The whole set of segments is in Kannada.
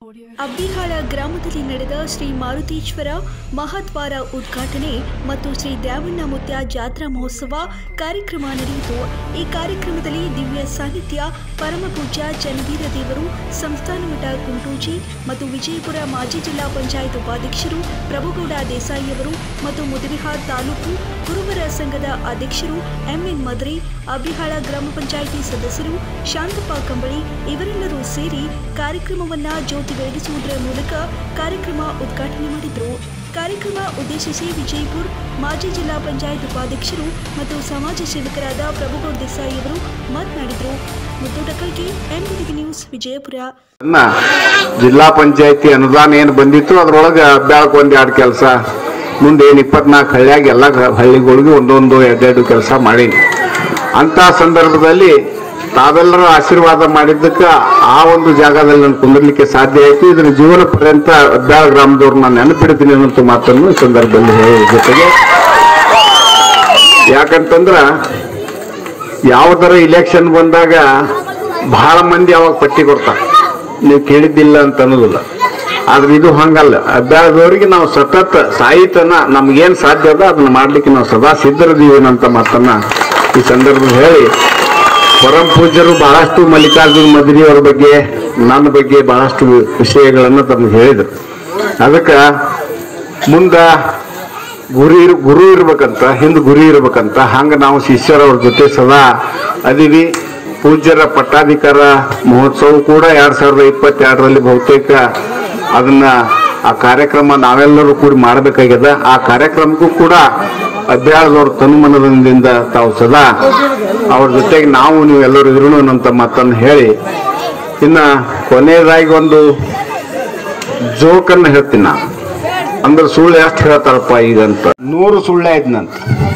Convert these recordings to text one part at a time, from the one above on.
ಅಬ್ಬಿಹಾಳ ಗ್ರಾಮದಲ್ಲಿ ನಡೆದ ಶ್ರೀ ಮಾರುತೇಶ್ವರ ಮಹಾದ್ವಾರ ಉದ್ಘಾಟನೆ ಮತ್ತು ಶ್ರೀ ದ್ಯಾವಣ್ಣ ಮುತ್ಯ ಜಾತ್ರಾ ಮಹೋತ್ಸವ ಕಾರ್ಯಕ್ರಮ ನಡೆಯಿತು ಈ ಕಾರ್ಯಕ್ರಮದಲ್ಲಿ ದಿವ್ಯ ಸಾನ್ನಿಧ್ಯ ಪರಮಪೂಜ್ಯ ಚನ್ನವೀರ ದೇವರು ಸಂಸ್ಥಾನ ಮಠ ಕುಂಟೂಜಿ ಮತ್ತು ವಿಜಯಪುರ ಮಾಜಿ ಜಿಲ್ಲಾ ಪಂಚಾಯತ್ ಉಪಾಧ್ಯಕ್ಷರು ಪ್ರಭುಗೌಡ ದೇಸಾಯಿ ಅವರು ಮತ್ತು ಮುದಬಿಹಾರ್ ತಾಲೂಕು ಕುರುಬರ ಸಂಘದ ಅಧ್ಯಕ್ಷರು ಎಂಎನ್ ಮದ್ರಿ ಅಬ್ಬಿಹಾಳ ಗ್ರಾಮ ಪಂಚಾಯಿತಿ ಸದಸ್ಯರು ಶಾಂತಪ್ಪ ಕಂಬಳಿ ಇವರೆಲ್ಲರೂ ಸೇರಿ ಕಾರ್ಯಕ್ರಮವನ್ನ ಜ್ಯೋತಿ ಬೆಳಗಿಸುವುದರ ಮೂಲಕ ಕಾರ್ಯಕ್ರಮ ಉದ್ಘಾಟನೆ ಮಾಡಿದರು ಕಾರ್ಯಕ್ರಮ ಉದ್ದೇಶಿಸಿ ವಿಜಯಪುರ ಮಾಜಿ ಜಿಲ್ಲಾ ಪಂಚಾಯತ್ ಉಪಾಧ್ಯಕ್ಷರು ಮತ್ತು ಸಮಾಜ ಸೇವಕರಾದ ಪ್ರಭುಗೌಡ ದೇಸಾಯಿ ಅವರು ಮಾತನಾಡಿದರು ಮುದ್ದೋಟಕಲ್ಗೆ ಎನ್ಬಿಟಿವಿ ನ್ಯೂಸ್ ವಿಜಯಪುರ ಅನ್ನ ಜಿಲ್ಲಾ ಪಂಚಾಯತಿ ಅನುದಾನ ಏನು ಬಂದಿತ್ತು ಅದ್ರೊಳಗೆ ಅಭ್ಯಾಳಕ್ಕೆ ಒಂದ್ ಎರಡು ಕೆಲಸ ಮುಂದೆ ಏನು ಇಪ್ಪತ್ನಾಲ್ಕು ಹಳ್ಳಿಯಾಗ ಎಲ್ಲ ಗ- ಹಳ್ಳಿಗಳಿಗೆ ಒಂದೊಂದು ಎರಡೆರಡು ಕೆಲಸ ಮಾಡೀನಿ ಅಂತ ಸಂದರ್ಭದಲ್ಲಿ ತಾವೆಲ್ಲರೂ ಆಶೀರ್ವಾದ ಮಾಡಿದ್ದಕ್ಕೆ ಆ ಒಂದು ಜಾಗದಲ್ಲಿ ನಾನು ಕುಂದಿರ್ಲಿಕ್ಕೆ ಸಾಧ್ಯ ಆಯಿತು ಇದರ ಜೀವನ ಪರ್ಯಂತ ಅಭ್ಯಾಳ ಗ್ರಾಮದವ್ರು ನಾನು ನೆನಪಿಡ್ತೀನಿ ಅನ್ನೋ ಮಾತನ್ನು ಈ ಸಂದರ್ಭದಲ್ಲಿ ಹೇಳೋ ಜೊತೆಗೆ ಯಾಕಂತಂದ್ರ ಯಾವ್ದಾರ ಇಲೆಕ್ಷನ್ ಬಂದಾಗ ಬಹಳ ಮಂದಿ ಅವಾಗ ಪಟ್ಟಿ ಕೊಡ್ತಾರೆ ನೀವು ಕೇಳಿದ್ದಿಲ್ಲ ಅಂತ ಅನ್ನೋದಿಲ್ಲ ಆದ್ರೆ ಇದು ಹಂಗಲ್ಲ ಅಭ್ಯಾಸದವರಿಗೆ ನಾವು ಸತತ ಸಾಹಿತ್ಯನ ನಮ್ಗೇನ್ ಸಾಧ್ಯ ಅದ ಅದನ್ನ ಮಾಡ್ಲಿಕ್ಕೆ ನಾವು ಸದಾ ಸಿದ್ಧರಿದೀವಿ ಅಂತ ಮಾತನ್ನ ಈ ಸಂದರ್ಭದಲ್ಲಿ ಹೇಳಿ ಪರಂ ಪೂಜ್ಯರು ಬಹಳಷ್ಟು ಮಲ್ಲಿಕಾರ್ಜುನ ಮದ್ರಿ ಅವರ ಬಗ್ಗೆ ನನ್ನ ಬಗ್ಗೆ ಬಹಳಷ್ಟು ವಿಷಯಗಳನ್ನು ತಮ್ಗೆ ಹೇಳಿದರು ಅದಕ್ಕೆ ಮುಂದ ಗುರಿ ಇರ್- ಗುರು ಇರ್ಬೇಕಂತ ಹಿಂದ್ ಗುರಿ ಇರ್ಬೇಕಂತ ಹಂಗ ನಾವು ಶಿಷ್ಯರವ್ರ ಜೊತೆ ಸದಾ ಅದೀವಿ ಪೂಜ್ಯರ ಪಟ್ಟಾಧಿಕಾರ ಮಹೋತ್ಸವ ಕೂಡ ಎರಡ್ ಸಾವಿರದ ಇಪ್ಪತ್ತೆರಡರಲ್ಲಿ ಬಹುತೇಕ ಅದನ್ನ ಆ ಕಾರ್ಯಕ್ರಮ ನಾವೆಲ್ಲರೂ ಕೂಡಿ ಮಾಡಬೇಕಾಗ್ಯದ ಆ ಕಾರ್ಯಕ್ರಮಕ್ಕೂ ಕೂಡ ಅಭ್ಯಾಸದವ್ರ ತನುಮನದಿಂದ ತಾವು ಸದಾ ಅವ್ರ ಜೊತೆಗೆ ನಾವು ನೀವು ಎಲ್ಲರೂ ಇರೋಣ ಅಂತ ಮಾತನ್ನು ಹೇಳಿ ಇನ್ನ ಕೊನೆಯದಾಗಿ ಒಂದು ಜೋಕನ್ನು ಹೇಳ್ತೀನಿ ನಾನು ಅಂದ್ರೆ ಸುಳ್ಳು ಎಷ್ಟು ಹೇಳ್ತಾರಪ್ಪ ಈಗ ಅಂತ ನೂರು ಸುಳ್ಳೆ ಇದ್ನಂತ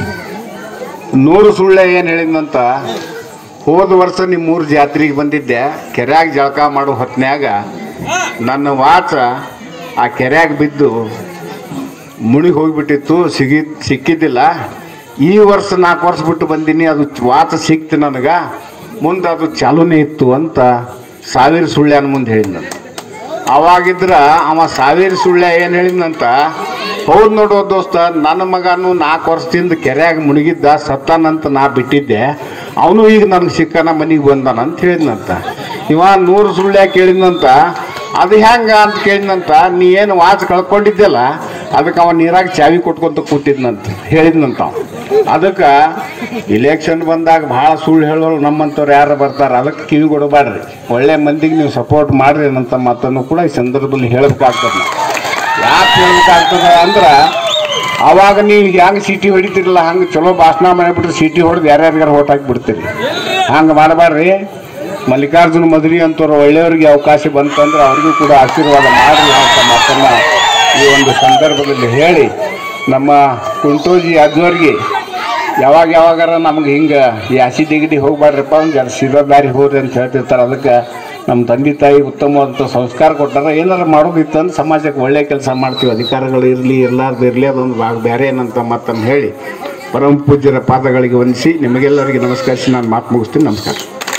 ನೂರು ಸುಳ್ಳೆ ಏನು ಹೇಳಿದ್ನಂತ ಹೋದ ವರ್ಷ ನಿಮ್ಮ ಮೂರು ಜಾತ್ರೆಗೆ ಬಂದಿದ್ದೆ ಕೆರ್ಯಾಗ ಜಳಕ ಮಾಡೋ ಹೊತ್ನ್ಯಾಗ ನನ್ನ ವಾಚ ಆ ಕೆರ್ಯಾಗ ಬಿದ್ದು ಮುಣಿಗೆ ಹೋಗ್ಬಿಟ್ಟಿತ್ತು ಸಿಗಿ ಸಿಕ್ಕಿದ್ದಿಲ್ಲ ಈ ವರ್ಷ ನಾಲ್ಕು ವರ್ಷ ಬಿಟ್ಟು ಬಂದೀನಿ ಅದು ವಾಚ ಸಿಕ್ತು ನನಗೆ ಮುಂದೆ ಅದು ಚಾಲೂನೇ ಇತ್ತು ಅಂತ ಸಾವಿರ ಸುಳ್ಳ್ಯಾನ ಮುಂದೆ ಹೇಳಿದ್ನಂತ ಅವಾಗಿದ್ರ ಅವ ಸಾವಿರ ಸುಳ್ಳ ಏನು ಹೇಳಿದ್ನಂತ ಹೌದು ನೋಡೋ ದೋಸ್ತ ನನ್ನ ಮಗನು ನಾಲ್ಕು ವರ್ಷದಿಂದ ಕೆರೆಯಾಗ ಮುಳುಗಿದ್ದ ಸತ್ತಾನಂತ ನಾ ಬಿಟ್ಟಿದ್ದೆ ಅವನು ಈಗ ನನಗೆ ಸಿಕ್ಕನ ಮನೆಗೆ ಬಂದಾನ ಅಂತ ಹೇಳಿದ್ನಂತ ಇವ ನೂರು ಸುಳ್ಳು ಯಾಕೆ ಹೇಳಿದ್ನಂತ ಅದು ಹೆಂಗ ಅಂತ ಕೇಳಿದ್ನಂತ ನೀ ಏನು ವಾಚ್ ಕಳ್ಕೊಂಡಿದ್ದೆಲ್ಲ ಅದಕ್ಕೆ ಅವ ನೀರಾಗ ಚಾವಿ ಕೊಟ್ಕೊಂತ ಕೂತಿದ್ನಂತ ಹೇಳಿದ್ನಂತ ಅವ. ಅದಕ್ಕೆ ಇಲೆಕ್ಷನ್ ಬಂದಾಗ ಭಾಳ ಸುಳ್ಳು ಹೇಳೋರು ನಮ್ಮಂಥವ್ರು ಯಾರು ಬರ್ತಾರೆ ಅದಕ್ಕೆ ಕಿವಿ ಕೊಡಬೇಡ್ರಿ ಒಳ್ಳೆ ಮಂದಿಗೆ ನೀವು ಸಪೋರ್ಟ್ ಮಾಡ್ರಿ ಅನ್ನಂತ ಮಾತನ್ನು ಕೂಡ ಈ ಸಂದರ್ಭದಲ್ಲಿ ಹೇಳಬೇಕಾಗ್ತದೆ ಯಾಕೆ ಹೇಳ್ಬೇಕಾಗ್ತದೆ ಅಂದ್ರೆ ಅವಾಗ ನೀವು ಹೆಂಗೆ ಸೀಟಿ ಹೊಡಿತಿರಲ್ಲ ಹಂಗೆ ಚಲೋ ಭಾಷಣ ಮಾಡಿಬಿಟ್ರೆ ಸೀಟಿ ಹೊಡೆದು ಯಾರ್ಯಾರಿಗಾರ ಓಟ್ ಹಾಕಿ ಬಿಡ್ತೀರಿ ಹಂಗೆ ಮಾಡಬೇಡ್ರಿ ಮಲ್ಲಿಕಾರ್ಜುನ ಮದುವೆ ಅಂತವ್ರು ಒಳ್ಳೆಯವ್ರಿಗೆ ಅವಕಾಶ ಬಂತಂದ್ರೆ ಅವ್ರಿಗೂ ಕೂಡ ಆಶೀರ್ವಾದ ಮಾಡ್ರಿ ಅಂತ ಮಾತನ್ನ ಈ ಒಂದು ಸಂದರ್ಭದಲ್ಲಿ ಹೇಳಿ ನಮ್ಮ ಕುಂಟೋಜಿ ಅಜ್ಜವ್ರಿಗೆ ಯಾವಾಗ ಯಾವಾಗಾರ ನಮ್ಗೆ ಹಿಂಗೆ ಈ ಹಸಿ ದಿಗಡಿ ಹೋಗ್ಬಾರ್ರಪ್ಪ ಒಂದು ಜರ ಸೀದಾ ದಾರಿ ಹೋಗ್ರಿ ಅಂತ ಹೇಳ್ತಿರ್ತಾರೆ ಅದಕ್ಕೆ ನಮ್ಮ ತಂದೆ ತಾಯಿ ಉತ್ತಮವಾದಂಥ ಸಂಸ್ಕಾರ ಕೊಟ್ಟಾರ ಏನಾರು ಮಾಡೋದಿತ್ತು ಅಂದ್ರೆ ಸಮಾಜಕ್ಕೆ ಒಳ್ಳೆ ಕೆಲಸ ಮಾಡ್ತೀವಿ ಅಧಿಕಾರಗಳು ಇರಲಿ ಇರಲಾರ್ದು ಇರಲಿ ಅದೊಂದು ಭಾಗ ಬೇರೆ ಏನಂತ ಮಾತನ್ನು ಹೇಳಿ ಪರಮ ಪೂಜ್ಯರ ಪಾದಗಳಿಗೆ ವಂದಿಸಿ ನಿಮಗೆಲ್ಲರಿಗೆ ನಮಸ್ಕರಿಸಿ ನಾನು ಮಾತು ಮುಗಿಸ್ತೀನಿ ನಮಸ್ಕಾರ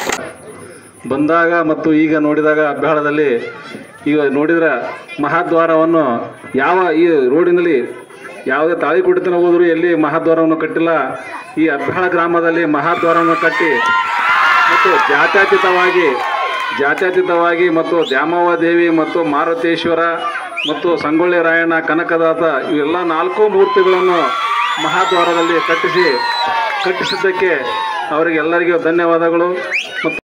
ಬಂದಾಗ ಮತ್ತು ಈಗ ನೋಡಿದಾಗ ಅಭ್ಯಾಳದಲ್ಲಿ ಈಗ ನೋಡಿದ್ರೆ ಮಹಾದ್ವಾರವನ್ನು ಯಾವ ಈ ರೋಡಿನಲ್ಲಿ ಯಾವುದೇ ತಾಳಿಕೊಟ್ಟಿತನ ಹೋದರೂ ಎಲ್ಲಿ ಮಹಾದ್ವಾರವನ್ನು ಕಟ್ಟಿಲ್ಲ ಈ ಅಭ್ಯಾಳ ಗ್ರಾಮದಲ್ಲಿ ಮಹಾದ್ವಾರವನ್ನು ಕಟ್ಟಿ ಮತ್ತು ಜಾತ್ಯತೀತವಾಗಿ ಜಾತ್ಯತೀತವಾಗಿ ಮತ್ತು ದ್ಯಾಮವ್ವ ದೇವಿ ಮತ್ತು ಮಾರುತೇಶ್ವರ ಮತ್ತು ಸಂಗೊಳ್ಳಿ ರಾಯಣ್ಣ ಕನಕದಾತ ಇವೆಲ್ಲ ನಾಲ್ಕು ಮೂರ್ತಿಗಳನ್ನು ಮಹಾದ್ವಾರದಲ್ಲಿ ಕಟ್ಟಿಸಿ ಕಟ್ಟಿಸಿದ್ದಕ್ಕೆ ಅವರಿಗೆಲ್ಲರಿಗೂ ಧನ್ಯವಾದಗಳು ಮತ್ತು